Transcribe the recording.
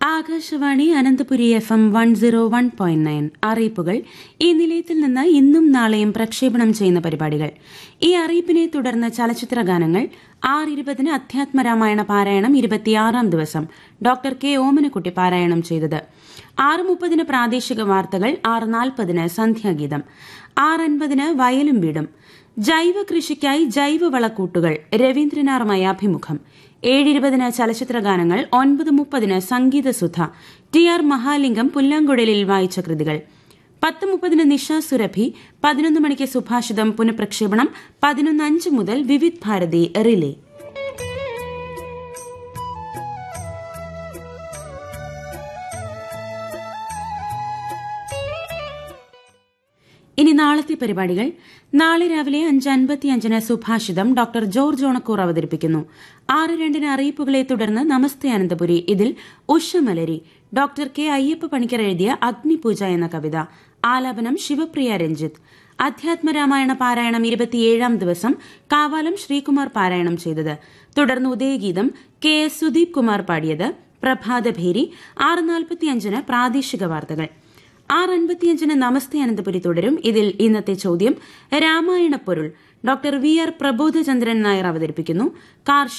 Akashvani Ananthapuri F M one zero one point nine അറിയിപ്പുകൾ ഈ നിലയത്തിൽ നിന്ന് ഇന്നും നാളെയും പ്രക്ഷേപണം ചെയ്യുന്ന പരിപാടികൾ ഈ അറിയിപ്പിനെ തുടർന്ന് ചലച്ചിത്ര ഗാനങ്ങൾ ആറ് ഇരുപതിന് അധ്യാത്മരാമായണ പാരായണം ഇരുപത്തിയാറാം ദിവസം ഡോക്ടർ കെ ഓമനക്കുട്ടി പാരായണം ചെയ്തത് ആറ് മുപ്പതിന് പ്രാദേശിക വാർത്തകൾ ആറ് നാൽപ്പതിന് സന്ധ്യാഗീതം ആറ് അൻപതിന് വയലും വീടും ജൈവ കൃഷിക്കായി ജൈവ വളക്കൂട്ടുകൾ രവീന്ദ്രനാറുമായി അഭിമുഖം ഏഴിരുപതിന് ചലച്ചിത്ര ഗാനങ്ങൾ ഒൻപത് മുപ്പതിന് സംഗീതസുധ ടി ആർ മഹാലിംഗം പുല്ലാങ്കുഴലിൽ വായിച്ച കൃതികൾ പത്ത് മുപ്പതിന് നിഷ സുരഭി പതിനൊന്ന് മണിക്ക് സുഭാഷിതം പുനഃപ്രക്ഷേപണം പതിനൊന്ന് അഞ്ച് മുതൽ വിവിധ് ഭാരതി റിലേ ഇനി നാളത്തെ പരിപാടികൾ നാളെ രാവിലെ അഞ്ച് അൻപത്തിയഞ്ചിന് സുഭാഷിതം ഡോക്ടർ ജോർജ് ഓണക്കൂർ അവതരിപ്പിക്കുന്നു ആറ് രണ്ടിന് അറിയിപ്പുകളെ തുടർന്ന് നമസ്തേ അനന്തപുരി ഇതിൽ ഉഷമലരി ഡോക്ടർ കെ അയ്യപ്പ പണിക്കർ എഴുതിയ അഗ്നിപൂജ എന്ന കവിത ആലാപനം ശിവപ്രിയ രഞ്ജിത്ത് അധ്യാത്മരാമായണ പാരായണം ഇരുപത്തിയേഴാം ദിവസം കാവാലം ശ്രീകുമാർ പാരായണം ചെയ്തത് തുടർന്ന് ഉദയഗീതം കെ എസ് സുദീപ് കുമാർ പാടിയത് പ്രഭാതഭേരി ആറ് നാൽപ്പത്തിയഞ്ചിന് പ്രാദേശിക വാർത്തകൾ ആറ് അൻപത്തിയഞ്ചിന് നമസ്തേ അനന്തപുരി തുടരും ഇതിൽ ഇന്നത്തെ ചോദ്യം രാമായണ പൊരുൾ doctor V R Prabodhachandran Nair അവതരിപ്പിക്കുന്നു കാർഷിക